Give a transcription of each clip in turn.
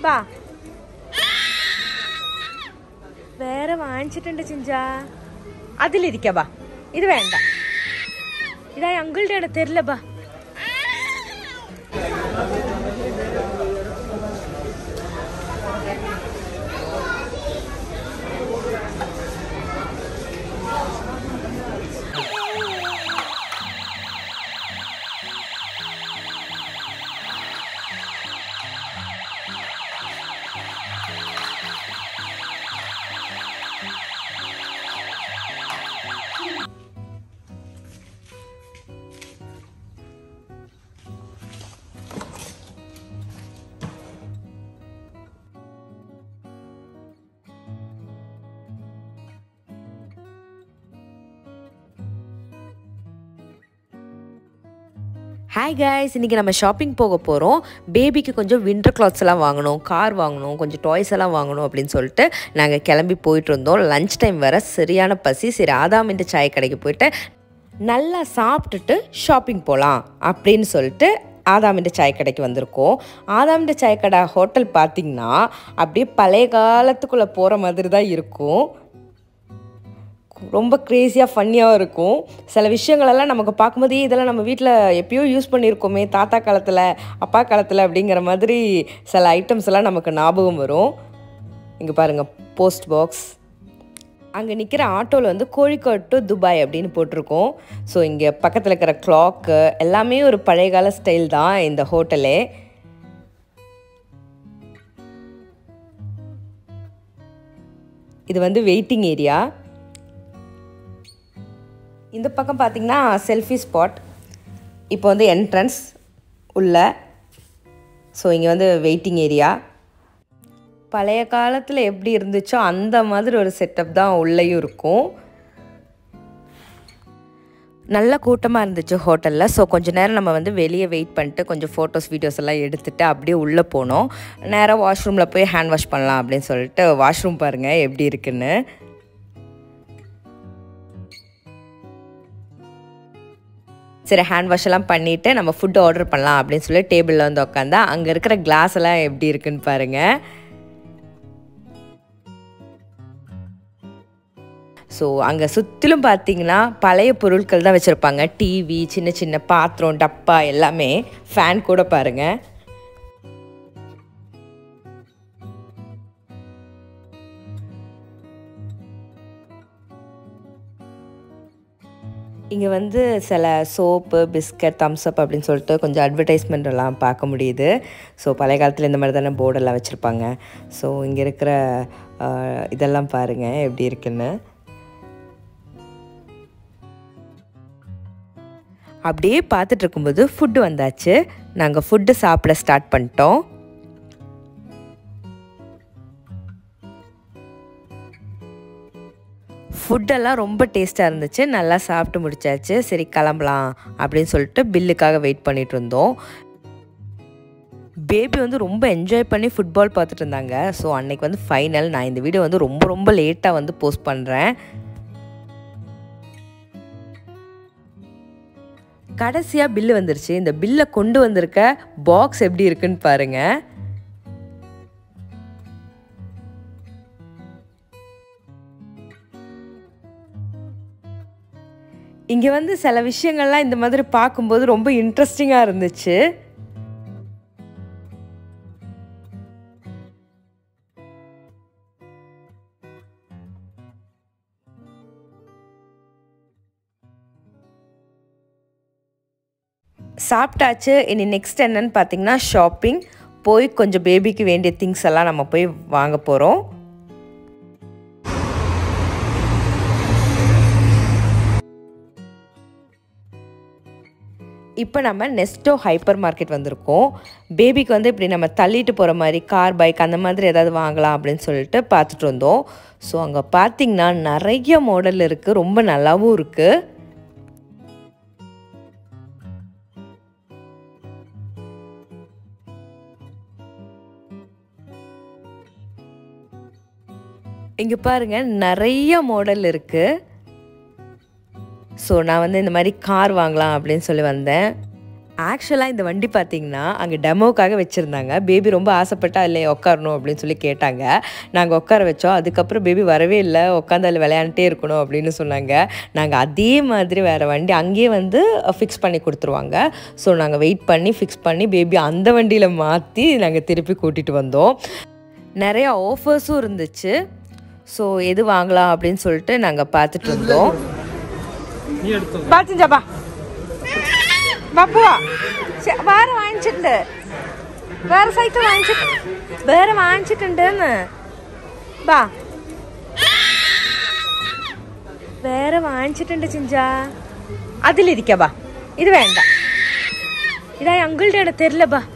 ബാ വേറെ വാങ്ങിച്ചിട്ടുണ്ട് ചിഞ്ച അതിലിരിക്ക ബാ ഇത് വേണ്ട ഇതായി അങ്കിളുടെ ആണ് തരില്ല ബാ ஹாய் கைஸ் இன்றைக்கி நம்ம ஷாப்பிங் போக போகிறோம் பேபிக்கு கொஞ்சம் வின்டர் கிளாத்ஸ் எல்லாம் வாங்கணும் கார் வாங்கணும் கொஞ்சம் டாய்ஸ் எல்லாம் வாங்கணும் அப்படின்னு சொல்லிட்டு நாங்கள் கிளம்பி போயிட்டு இருந்தோம் லஞ்ச் டைம் வர சரியான பசி சரி ஆதாமின்ற சாய் கடைக்கு போயிட்டு நல்லா சாப்பிட்டுட்டு ஷாப்பிங் போகலாம் அப்படின்னு சொல்லிட்டு ஆதாமின்ற சாய் கடைக்கு வந்திருக்கோம் ஆதாமின்ற சாய் கடை ஹோட்டல் பார்த்திங்கன்னா அப்படியே பழைய காலத்துக்குள்ளே போகிற மாதிரி தான் இருக்கும் ரொம்ப க்ரேஸியாக ஃபன்னியாக இருக்கும் சில விஷயங்களெல்லாம் நமக்கு பார்க்கும்போது "ஏய், இதெல்லாம் நம்ம வீட்டில் எப்பயோ யூஸ் பண்ணியிருக்கோமே தாத்தா காலத்தில் அப்பா காலத்தில் அப்படிங்கிற மாதிரி சில ஐட்டம்ஸ் எல்லாம் நமக்கு ஞாபகம் வரும் இங்கே பாருங்கள் போஸ்ட் பாக்ஸ் அங்கே நிற்கிற ஆட்டோவில் வந்து கோழிக்கோட் டு துபாய் அப்படின்னு போட்டிருக்கோம் ஸோ இங்கே பக்கத்தில் இருக்கிற கிளாக்கு எல்லாமே ஒரு பழைய கால ஸ்டைல் தான் இந்த ஹோட்டலே இது வந்து வெயிட்டிங் ஏரியா இந்த பக்கம் பார்த்தீங்கன்னா செல்ஃபி ஸ்பாட் இப்போ வந்து என்ட்ரன்ஸ் உள்ள ஸோ இங்கே வந்து வெயிட்டிங் ஏரியா பழைய காலத்தில் எப்படி இருந்துச்சோ அந்த மாதிரி ஒரு செட்டப் தான் உள்ளேயும் இருக்கும் நல்ல கூட்டமாக இருந்துச்சு ஹோட்டலில் ஸோ கொஞ்ச நேரம் நம்ம வந்து வெளியே வெயிட் பண்ணிட்டு கொஞ்சம் ஃபோட்டோஸ் வீடியோஸ் எல்லாம் எடுத்துகிட்டு அப்படியே உள்ளே போனோம் நேராக வாஷ்ரூமில் போய் ஹேண்ட் வாஷ் பண்ணலாம் அப்படின்னு சொல்லிட்டு வாஷ்ரூம் பாருங்கள் எப்படி இருக்குன்னு சரி ஹேண்ட் வாஷ் எல்லாம் பண்ணிவிட்டு நம்ம ஃபுட் ஆர்டர் பண்ணலாம் அப்படின்னு சொல்லி டேபிளில் வந்து உட்காந்தா அங்கே இருக்கிற கிளாஸ் எல்லாம் எப்படி இருக்குன்னு பாருங்கள் ஸோ அங்கே சுற்றிலும் பார்த்தீங்கன்னா பழைய பொருட்கள் தான் வச்சுருப்பாங்க டிவி சின்ன சின்ன பாத்திரம் டப்பா எல்லாமே ஃபேன் கூட பாருங்கள் இங்கே வந்து சில சோப்பு பிஸ்கட் தம்ஸ்அப் அப்படின்னு சொல்லிட்டு கொஞ்சம் அட்வர்டைஸ்மெண்ட் எல்லாம் பார்க்க முடியுது ஸோ பழைய காலத்தில் இந்த மாதிரி தானே போர்டெல்லாம் வச்சுருப்பாங்க ஸோ இங்கே இருக்கிற ஆஹ், இதெல்லாம் பாருங்கள் எப்படி இருக்குன்னு அப்படியே பார்த்துட்டு இருக்கும்போது ஃபுட்டு வந்தாச்சு நாங்கள் ஃபுட்டு சாப்பிட ஸ்டார்ட் பண்ணிட்டோம் ஃபுட்டெல்லாம் ரொம்ப டேஸ்ட்டாக இருந்துச்சு நல்லா சாப்பிட்டு முடிச்சாச்சு சரி கிளம்பலாம் அப்படின்னு சொல்லிட்டு பில்லுக்காக வெயிட் பண்ணிட்டு இருந்தோம் பேபி வந்து ரொம்ப என்ஜாய் பண்ணி ஃபுட்பால் பார்த்துட்டு இருந்தாங்க ஸோ அன்னைக்கு வந்து ஃபைனல் நான் இந்த வீடியோ வந்து ரொம்ப ரொம்ப லேட்டாக வந்து போஸ்ட் பண்ணுறேன் கடைசியாக பில்லு வந்துருச்சு இந்த பில்லை கொண்டு வந்திருக்க பாக்ஸ் எப்படி இருக்குன்னு பாருங்கள் இங்கே வந்து சில விஷயங்கள்லாம் இந்த மாதிரி பார்க்கும்போது ரொம்ப இன்ட்ரெஸ்டிங்காக இருந்துச்சு சாப்பிட்டாச்சு இனி நெக்ஸ்ட் என்னன்னு பார்த்தீங்கன்னா ஷாப்பிங் போய் கொஞ்சம் பேபிக்கு வேண்டிய திங்ஸ் எல்லாம் நம்ம போய் வாங்க போகிறோம் இப்போ நம்ம நெஸ்டோ ஹைப்பர் மார்க்கெட் வந்திருக்கோம் பேபிக்கு வந்து இப்படி நம்ம தள்ளிட்டு போகிற மாதிரி கார் பைக் அந்த மாதிரி ஏதாவது வாங்கலாம் அப்படின்னு சொல்லிட்டு பார்த்துட்டு வந்தோம் ஸோ அங்கே பார்த்தீங்கன்னா நிறைய மாடல் இருக்குது ரொம்ப நல்லாவும் இருக்குது இங்கே பாருங்க நிறைய மாடல் இருக்குது ஸோ நான் வந்து இந்த மாதிரி கார் வாங்கலாம் அப்படின்னு சொல்லி வந்தேன் ஆக்சுவலாக இந்த வண்டி பார்த்தீங்கன்னா அங்கே டெமோக்காக வச்சுருந்தாங்க பேபி ரொம்ப ஆசைப்பட்டா இல்லை உட்காரணும் அப்படின்னு சொல்லி கேட்டாங்க நாங்கள் உட்கார வச்சோம் அதுக்கப்புறம் பேபி வரவே இல்லை உட்காந்து அதில் விளையாண்டுட்டே இருக்கணும் அப்படின்னு சொன்னாங்க நாங்கள் அதே மாதிரி வேறு வண்டி அங்கேயே வந்து ஃபிக்ஸ் பண்ணி கொடுத்துருவாங்க ஸோ நாங்கள் வெயிட் பண்ணி ஃபிக்ஸ் பண்ணி பேபி அந்த வண்டியில் மாற்றி நாங்கள் திருப்பி கூட்டிகிட்டு வந்தோம் நிறையா ஆஃபர்ஸும் இருந்துச்சு ஸோ எது வாங்கலாம் அப்படின்னு சொல்லிட்டு நாங்கள் பார்த்துட்டு இருந்தோம் നീ എടുത്തോ பார்த்துஞ்சா பா பாப்புவா வேற வாங்கிச்சிட்டு வேற சைக்கிள் வாங்கிச்சிட்டு வேற வாങ്ങിச்சிட்டுன்னு ബാ വേറെ വാങ്ങിച്ചിട്ടുണ്ട് ചിഞ്ചാ അതിലിരിക്ക ബാ ഇത് വേണ്ട ഇതായി അങ്കിളുടെ ആണ് തരില്ല ബാ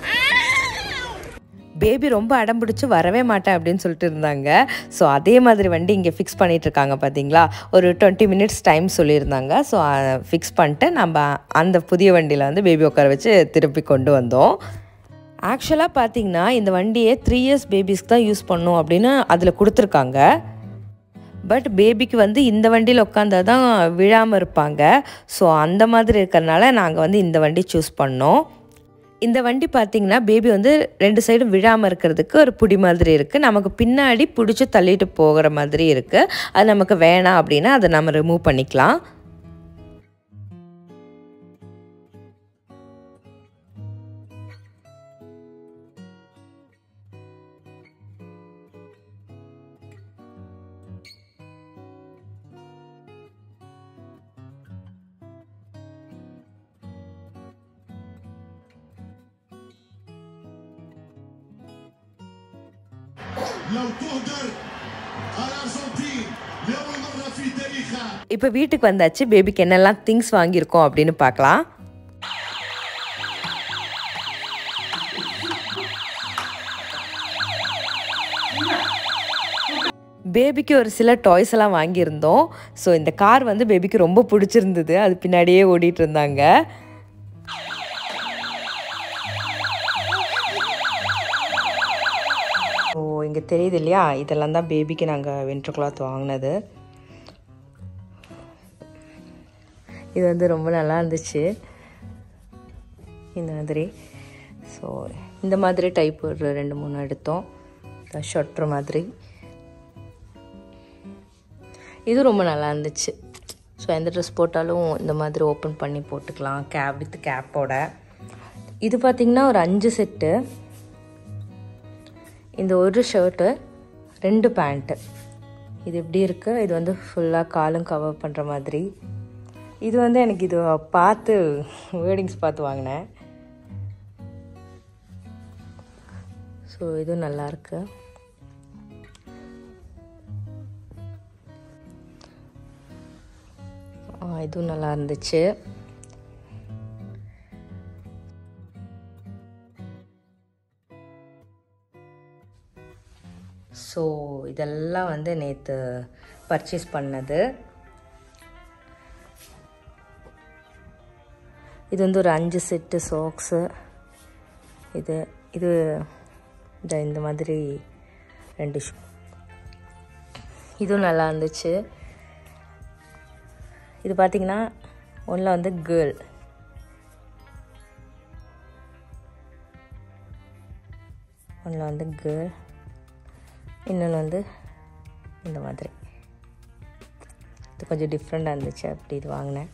பேபி ரொம்ப அடம் பிடிச்சி வரவே மாட்டேன் அப்படின்னு சொல்லிட்டு இருந்தாங்க ஸோ அதே மாதிரி வண்டி இங்கே ஃபிக்ஸ் பண்ணிட்டு இருக்காங்க பார்த்தீங்களா ஒரு டுவெண்ட்டி மினிட்ஸ் டைம் சொல்லியிருந்தாங்க ஸோ ஃபிக்ஸ் பண்ணிட்டு நம்ம அந்த புதிய வண்டியில் வந்து பேபி உட்கார வச்சு திருப்பி கொண்டு வந்தோம் ஆக்சுவலாக பார்த்தீங்கன்னா இந்த வண்டியை த்ரீ இயர்ஸ் பேபிஸ்க்கு தான் யூஸ் பண்ணும் அப்படின்னு அதில் கொடுத்துருக்காங்க பட் பேபிக்கு வந்து இந்த வண்டியில் உட்காந்தா தான் விழாமல் இருப்பாங்க ஸோ அந்த மாதிரி இருக்கிறனால நாங்கள் வந்து இந்த வண்டி சூஸ் பண்ணோம் இந்த வண்டி பார்த்திங்கன்னா பேபி வந்து ரெண்டு சைடும் விழாமல் இருக்கிறதுக்கு ஒரு புடி மாதிரி இருக்குது நமக்கு பின்னாடி பிடிச்சி தள்ளிட்டு போகிற மாதிரி இருக்குது அது நமக்கு வேணாம் அப்படின்னா அதை நம்ம ரிமூவ் பண்ணிக்கலாம் لو تهدر الارجنتين لاول مره في تاريخها இப்போ வீட்டுக்கு வந்தாச்சு பேபிக்கு என்னெல்லாம் திங்ஸ் வாங்கியிருக்கோம் அப்படின்னு பார்க்கலாம் பேபிக்கு ஒரு சில டாய்ஸ் எல்லாம் வாங்கியிருந்தோம் ஸோ இந்த கார் வந்து பேபிக்கு ரொம்ப பிடிச்சிருந்தது அது பின்னாடியே ஓடிட்டு இருந்தாங்க ஓ இங்கே தெரியுது இல்லையா இதெல்லாம் தான் பேபிக்கு நாங்கள் வின்டர் கிளாத் வாங்கினது இது வந்து ரொம்ப நல்லா இருந்துச்சு இந்த மாதிரி ஸோ இந்த மாதிரி டைப் ஒரு ரெண்டு மூணு எடுத்தோம் ஷொட்ரு மாதிரி இது ரொம்ப நல்லா இருந்துச்சு ஸோ எந்த ட்ரெஸ் போட்டாலும் இந்த மாதிரி ஓப்பன் பண்ணி போட்டுக்கலாம் கேப் வித் கேப்போட இது பார்த்திங்கன்னா ஒரு அஞ்சு செட்டு இந்த ஒரு ஷர்ட்டு ரெண்டு பேண்ட்டு இது எப்படி இருக்குது இது வந்து ஃபுல்லாக காலும் கவர் பண்ணுற மாதிரி இது வந்து எனக்கு இது பார்த்து வேர்டிங்ஸ் பார்த்து வாங்கினேன் ஸோ இதுவும் நல்லாயிருக்கு இதுவும் நல்லா இருந்துச்சு ஸோ இதெல்லாம் வந்து நேற்று பர்ச்சேஸ் பண்ணது இது வந்து ஒரு அஞ்சு செட்டு சாக்ஸு இது இது இந்த இந்த மாதிரி ரெண்டு ஷூ இதுவும் நல்லா இருந்துச்சு இது பார்த்திங்கன்னா ஒன்றில் வந்து கேர்ள் ஒன்றில் வந்து கேர்ள் இன்னொன்று வந்து இந்த மாதிரி இது கொஞ்சம் டிஃப்ரெண்ட்டாக இருந்துச்சு அப்படி இது வாங்கினேன்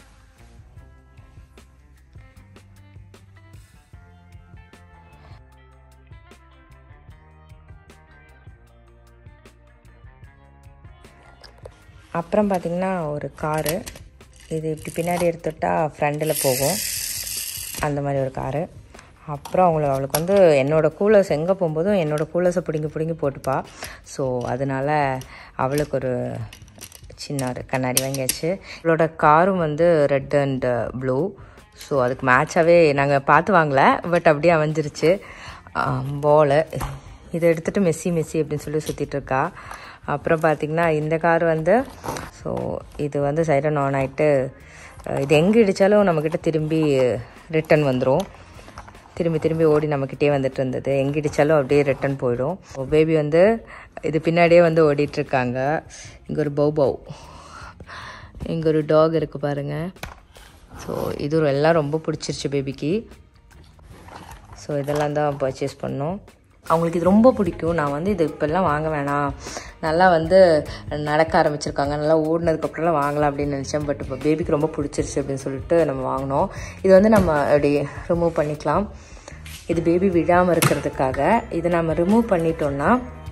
அப்புறம் பார்த்திங்கன்னா ஒரு காரு இது இப்படி பின்னாடி எடுத்துட்டா ஃப்ரண்டில் போகும் அந்த மாதிரி ஒரு காரு அப்புறம் அவங்கள அவளுக்கு வந்து என்னோடய கூலர்ஸ் எங்கே போகும்போதும் என்னோடய கூலர்ஸை பிடுங்கி பிடுங்கி போட்டுப்பா ஸோ அதனால் அவளுக்கு ஒரு சின்ன ஒரு கண்ணாடி வாங்கியாச்சு அவளோட காரும் வந்து ரெட் அண்ட் ப்ளூ ஸோ அதுக்கு மேட்சாகவே நாங்கள் பார்த்து வாங்கல பட் அப்படியே அமைஞ்சிருச்சு பாலு இதை எடுத்துகிட்டு மெஸ்ஸி மெஸ்ஸி அப்படின்னு சொல்லி சுற்றிட்டு இருக்கா அப்புறம் பார்த்திங்கன்னா இந்த கார் வந்து ஸோ இது வந்து சைரன் ஆன் ஆகிட்டு இது எங்கே இடித்தாலும் நம்மக்கிட்ட திரும்பி ரிட்டன் வந்துடும் திரும்பி திரும்பி ஓடி நம்மக்கிட்டே வந்துட்டு இருந்தது எங்கே இடித்தாலும் அப்படியே ரிட்டன் போயிடும் பேபி வந்து இது பின்னாடியே வந்து ஓடிட்டுருக்காங்க இங்கே ஒரு பௌபவ் இங்கே ஒரு டாக் இருக்குது பாருங்கள் ஸோ இது எல்லாம் ரொம்ப பிடிச்சிருச்சு பேபிக்கு ஸோ இதெல்லாம் தான் பர்ச்சேஸ் பண்ணோம் அவங்களுக்கு இது ரொம்ப பிடிக்கும் நான் வந்து இது இப்போல்லாம் வாங்க வேணாம் நல்லா வந்து நடக்க ஆரம்பிச்சிருக்காங்க நல்லா ஓடினதுக்கப்புறம்லாம் வாங்கலாம் அப்படின்னு நினச்சேன் பட் இப்போ பேபிக்கு ரொம்ப பிடிச்சிருச்சு அப்படின்னு சொல்லிட்டு நம்ம வாங்கினோம் இது வந்து நம்ம அப்படி ரிமூவ் பண்ணிக்கலாம் இது பேபி விழாமல் இருக்கிறதுக்காக இதை நம்ம ரிமூவ் பண்ணிட்டோம்னா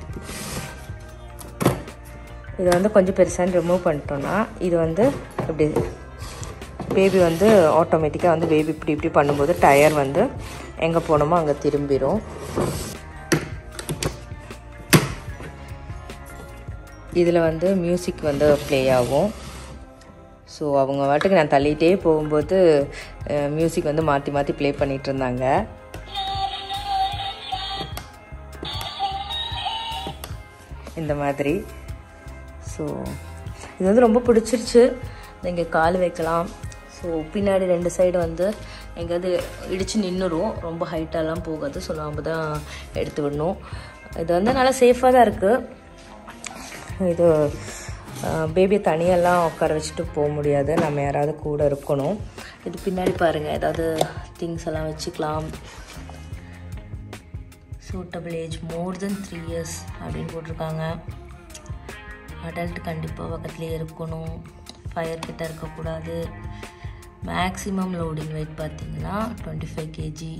இது வந்து கொஞ்சம் பெருசாக ரிமூவ் பண்ணிட்டோம்னா இது வந்து இப்படி பேபி வந்து ஆட்டோமேட்டிக்காக வந்து பேபி இப்படி இப்படி பண்ணும்போது டயர் வந்து எங்கே போகணுமோ அங்கே திரும்பிடும் இதில் வந்து மியூசிக் வந்து ப்ளே ஆகும் ஸோ அவங்க வாட்டுக்கு நான் தள்ளிகிட்டே போகும்போது மியூசிக் வந்து மாற்றி மாற்றி ப்ளே பண்ணிகிட்டு இருந்தாங்க இந்த மாதிரி ஸோ இது வந்து ரொம்ப பிடிச்சிருச்சு இங்கே கால் வைக்கலாம் ஸோ பின்னாடி ரெண்டு சைடு வந்து எங்கேயாவது இடித்து நின்றுரும் ரொம்ப ஹைட்டாலாம் போகாது ஸோ நாம் தான் எடுத்து விடணும் இது வந்து நல்லா சேஃபாக தான் இருக்குது இது பேபியை தனியெல்லாம் உட்கார வச்சுட்டு போக முடியாது நம்ம யாராவது கூட இருக்கணும் இது பின்னாடி பாருங்கள் ஏதாவது திங்ஸ் எல்லாம் வச்சுக்கலாம் suitable age more then three years அப்படின்னு போட்டிருக்காங்க அடல்ட் கண்டிப்பாக பக்கத்துலேயே இருக்கணும் ஃபயர் கிட்ட இருக்கக்கூடாது மேக்ஸிமம் லோடிங் வெயிட் பார்த்தீங்கன்னா டுவெண்ட்டி ஃபைவ் கேஜி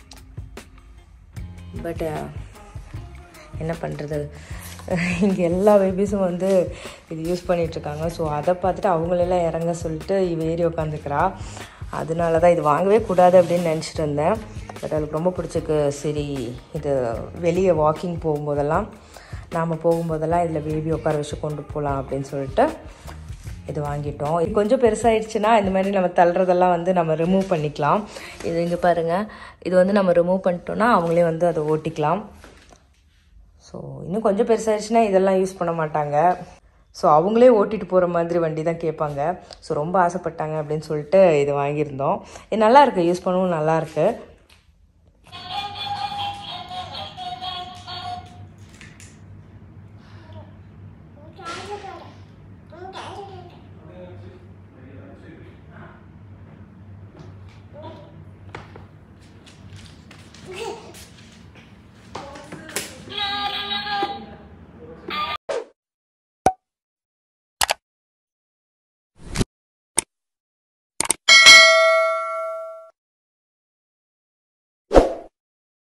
பட் என்ன பண்ணுறது இங்கே எல்லா பேபிஸும் வந்து இது யூஸ் பண்ணிகிட்ருக்காங்க ஸோ அதை பார்த்துட்டு அவங்களெல்லாம் இறங்க சொல்லிட்டு இவ ஏறி உட்காந்துக்கிறா அதனால தான் இது வாங்கவே கூடாது அப்படின்னு நினச்சிட்டு இருந்தேன் பட் அவளுக்கு ரொம்ப பிடிச்சிருக்கு சரி இது வெளியே வாக்கிங் போகும்போதெல்லாம் நாம் போகும்போதெல்லாம் இதில் பேபி உட்கார வச்சு கொண்டு போகலாம் அப்படின்னு சொல்லிட்டு இது வாங்கிட்டோம் இது கொஞ்சம் பெருசாகிடுச்சுன்னா இந்த மாதிரி நம்ம தள்ளுறதெல்லாம் வந்து நம்ம ரிமூவ் பண்ணிக்கலாம் இது இங்கே பாருங்கள் இது வந்து நம்ம ரிமூவ் பண்ணிட்டோம்னா அவங்களே வந்து அதை ஓட்டிக்கலாம் ஸோ இன்னும் கொஞ்சம் பெருசாகிடுச்சுன்னா இதெல்லாம் யூஸ் பண்ண மாட்டாங்க ஸோ அவங்களே ஓட்டிட்டு போகிற மாதிரி வண்டி தான் கேட்பாங்க ஸோ ரொம்ப ஆசைப்பட்டாங்க அப்படின்னு சொல்லிட்டு இது வாங்கியிருந்தோம் இது நல்லா இருக்குது யூஸ் பண்ணவும் நல்லா இருக்குது